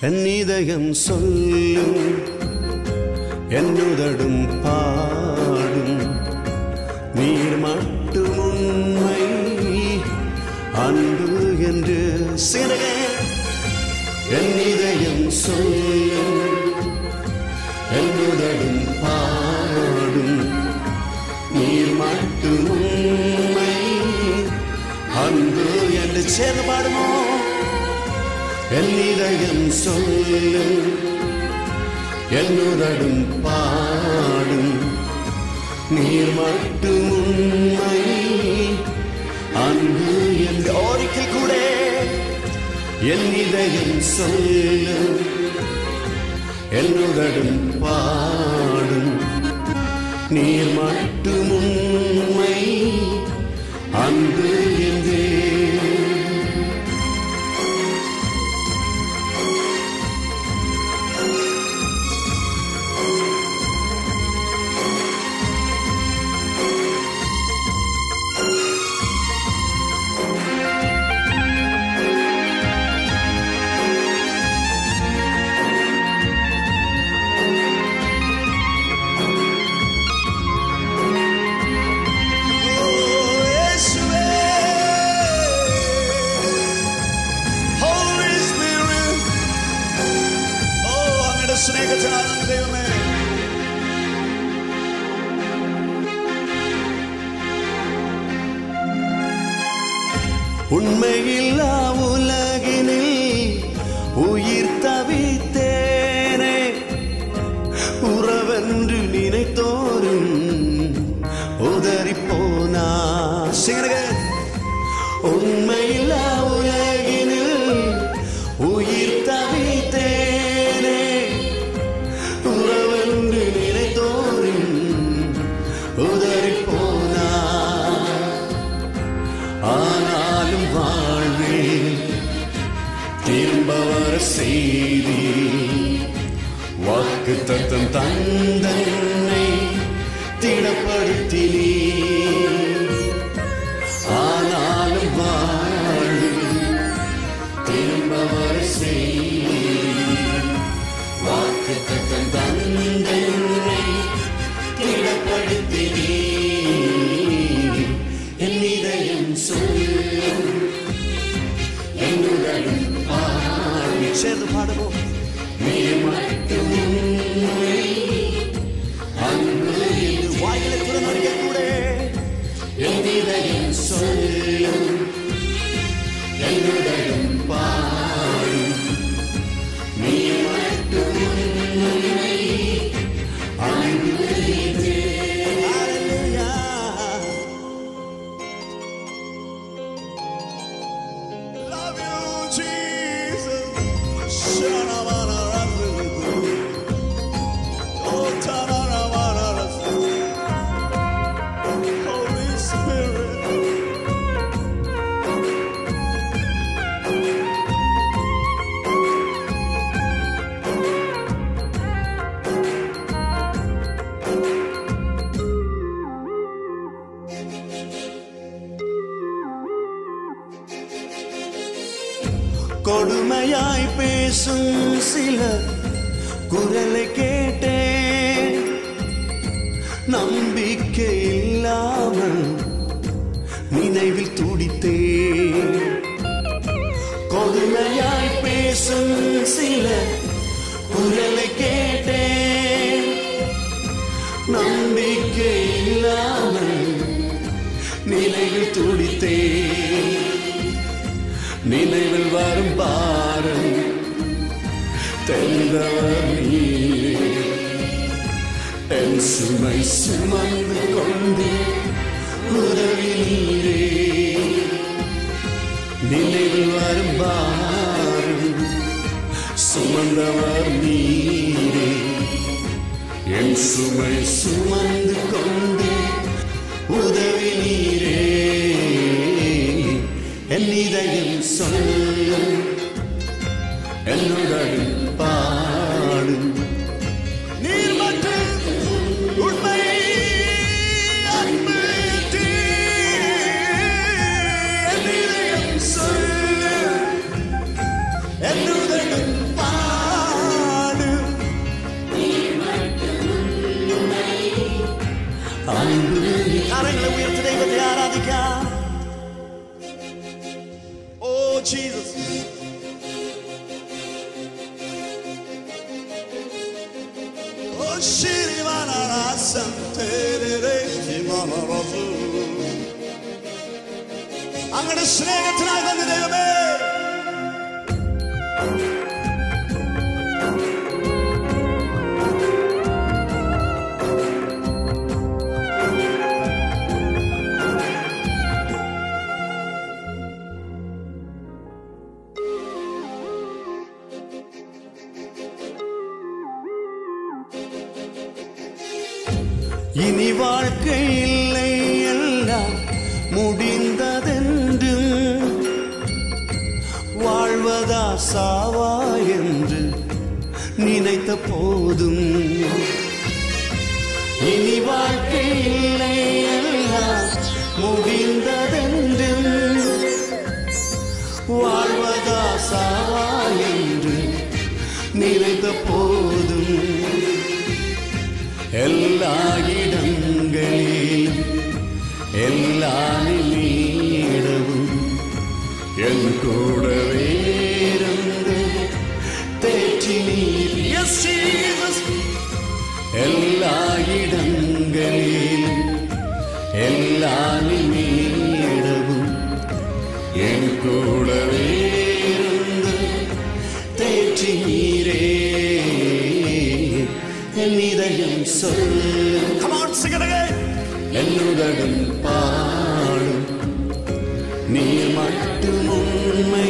என் இதயம் சொல்லும் என்னுதடும் பாடும் நீர் மட்டும் உண்மை அன்பு என்று சிறகே என் இதயம் சொல்லும் என்னுதடும் பாடும் நீர் மட்டும் உண்மை அன்பு என்று சேர்ந்து பாடுமோ என் இதயம் சொல்லும் என்னுதடும் பாடும் நீர் மட்டும் உண்மை அன்பு என்று ஓரிக்கை கூட என் இதயம் சொல்லும் என்னுதடும் பாடும் நீர் மட்டும் உண்மை அன்பு என்றே സ്നേഹത്തിനാണ് ദൈവമേ உண்மையில்லா உலகினில் உயிர் தவித்தேனே உறவென்று நினைத்தோரும் உதறி போனா சிங்கர்கள் உண்மையில்லா உலகினில் உயிர் தவித்தேனே உறவென்று நினைத்தோரும் உதறி போனா ஆனாலும் வாழ்வேன் திரும்ப வர செய்தி வாக்கு தத்தம் தந்தனை திடப்படுத்தினீ ஆனாலும் வாழ்வேன் திரும்ப வர செய்தி வாக்கு தத்தம் தந்தனை திடப்படுத்தினீ என் இதயம் சொல்லும் என்னுடன் பாடி சேர்ந்து பாடுவோம் நீ மட்டும் உண்மை. அன்பு என்று வாயிலை திறந்தறிய கூட என் இதயம் சொல்லும் என்னுடன் பாடும் நீ மட்டும் உண்மை. அன்பு என்று Hallelujah. Love you, Jesus. Sha-na-na-na-na-na-na. Oh, ta-na-na-na-na-na. Holy Spirit. கொடுமையாய் பேசும் சில குரலை கேட்டேன் நம்பிக்கை இல்லாமல் நினைவில் துடித்தேன் கொடுமையாய் பேசும் சில குரலை கேட்டேன் நம்பிக்கை இல்லாமல் நினைவில் துடித்தேன் நினைவில் வரும் பாரம் தெரிந்தவர் நீரே என் சுமை சுமந்து கொண்டு உதவி நீரே நினைவில் வரும் பாரம் சுமந்தவர் நீரே என் சுமை சுமந்து கொண்டு உதவி நீரே என் இதயம் சொல்லும் என்னுடன் பாடும் நீர் மட்டும் உண்மை அன்பு தீ. என் இதயம் சொல்லும் என்னுடன் பாடும் அன்பு கரங்களை உயர்த்தி தெய்வத்தை ஆராதிക്കാം ஓ ஜீசஸ் ஓ ஸ்ரீவானராசம் தேரே ഹിമമറസു. അങ്ങയുടെ സ്നേഹത്തിനായി തന്നെ ദൈവമേ இனி வாழ்க்கை இல்லை எல்லாம் முடிந்ததென்றும் வாழ்வதா சாவா என்று நினைத்த போதும் இனி வாழ்க்கை இல்லை எல்லாம் முடிந்ததென்றும் வாழ்வதா சாவா என்று நினைத்த போதும் எல்லா இடங்களிலும் எல்லா நிமிடமும் என் கூடவே இருந்து தேற்றி நீர் எஸ் ஜீசஸ் எல்லா இடங்களிலும் எல்லா நிமிடமும் என் கூடவே இருந்து தேற்றி நீரே என் இதயம் சொல்லு கமான் சிகரகே என்னுடன் பாடும் நீ மட்டும் உண்மை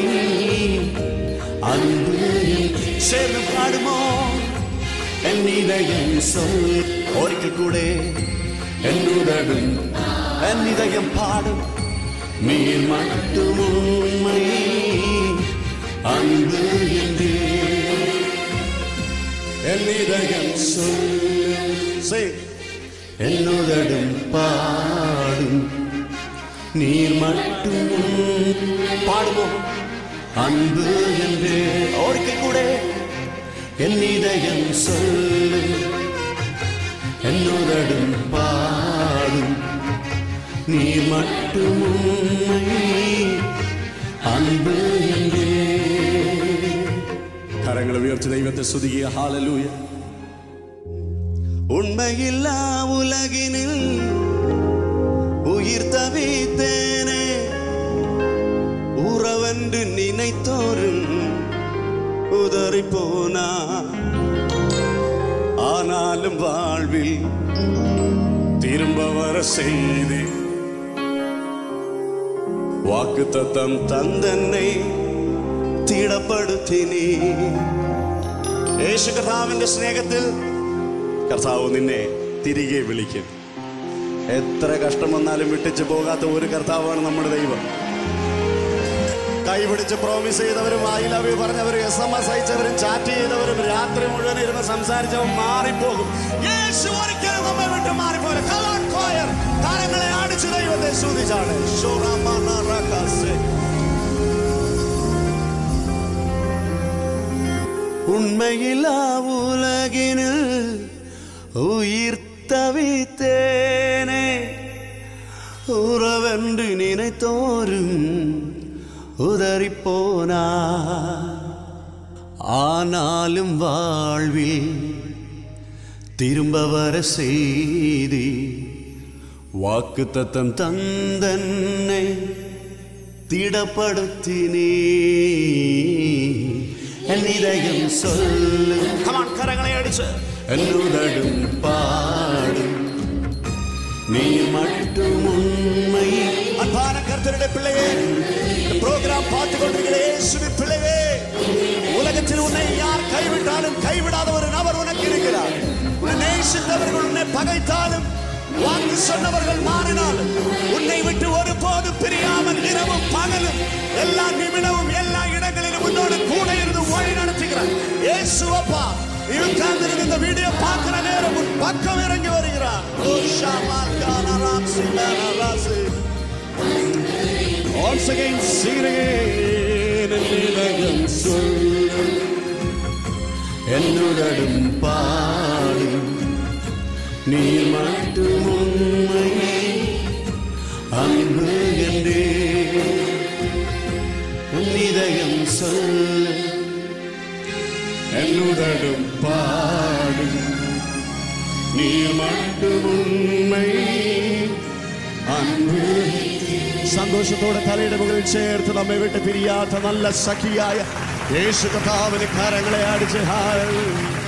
அன்பு சேர்ந்து பாடுமோ என் இதயம் சொல் ஒரிக்கல் கூட என்னுடன் என் இதயம் பாடும் நீ மட்டும் உண்மை அன்பு என்று என் இதயம் சொல்லு என்னுடன் பாடும் நீர் மட்டும் பாடுவோம் அன்பு என்று ஓடிக்கை கூட என் இதயம் சொல்லு என்னுடன் பாடும் நீர் மட்டும் உண்மை அன்பு என்றே കരങ്ങൾ ഉയർത്തി ദൈവത്തെ സ്തുതിക്കുക ഹാലലൂയ உண்மையில்லா உலகினில் உயிர் தவித்தேனே உறவென்று நினைத்தோரும் உதறி போனா ஆனாலும் வாழ்வில் திரும்ப வர செய்தி வாக்கு தத்தம் തന്നെന്നെ തിടപ്പെടുത്തിനി യേശു കർത്താവിന്റെ സ്നേഹത്തിൽ കർത്താവ് നിന്നെ തിരികെ വിളിക്കും എത്ര കഷ്ടം വന്നാലും വിട്ടിച്ച് പോകാത്ത ഒരു കർത്താവാണ് നമ്മുടെ ദൈവം കൈപിടിച്ച് പ്രോമിസ് ചെയ്തവരും ഐ ലവ് യു പറഞ്ഞവരും എസ് എം എസ് അയച്ചവരും ചാറ്റ് ചെയ്തവരും രാത്രി മുഴുവൻ ഇരുന്ന് സംസാരിച്ചവൻ മാറിപ്പോകും യേശു ഒരിക്കലും നമ്മെ വിട്ട് മാറിപ്പോകില്ല കലോൺ കോയർ താരങ്ങളെ അടിച്ചു ദൈവത്തെ സ്തുതിച്ചാണ് ഷോറാമാറാക്കാസെ. உண்மையில்லா உலகினில் உயிர் தவித்தேனே உறவென்று நினைத்தோரும் உதறி போனா ஆனாலும் வாழ்வில் திரும்ப வர செய்தி வாக்கு தத்தம் தந்தன்னை திடப்படுத்தினே என் இதயம் சொல்லு கரங்களை அடிச்சு என்னுடடும் பாடும் நீ மட்டும் உண்மை அன்பான கர்த்தருடைய பிள்ளையே இந்த ப்ரோக்ராம் பார்த்து கொண்டிருக்கிற இயேசுவின் பிள்ளையே உலகத்தில் உன்னை யார் கைவிட்டாலும் கைவிடாத ஒரு நபர் உனக்கு இருக்கிறார் உன்னை நேசித்தவர்கள் உன்னை பகைத்தாலும் வாக்கு சொன்னவர்கள் மாறினாலும் உன்னை விட்டு ஒருபோது பிரியாமல் இரவும் பகலும் எல்லா நிமிடமும் எல்லா இடங்களிலும் உன்னோடு கூட இருந்து வழி நடத்துகிறார் இயேசுவப்பா நீ உட்கார்ந்திருந்து இந்த வீடியோ பார்க்கிற நேரம் உன் பக்கம் இறங்கி வருகிறார் ஓ Sharma கானராம் சிமராசி Once again, sing it again, and இதயம் சொல்லு என்னுடன் பாடும் நீ மட்டும் உண்மை அன்பு என்றே உன் இதயம் சொல்ல என்னுதடும் பாடும் நீ மட்டும் உண்மை அன்பு സന്തോഷത്തോടെ തലയുടെ മുകളിൽ ചേർത്ത് നമ്മെ വിട്ട് പിരിയാത്ത നല്ല സഖിയായ യേശു കഥാവിന് കരങ്ങളെ അടിച്ച് ഹാ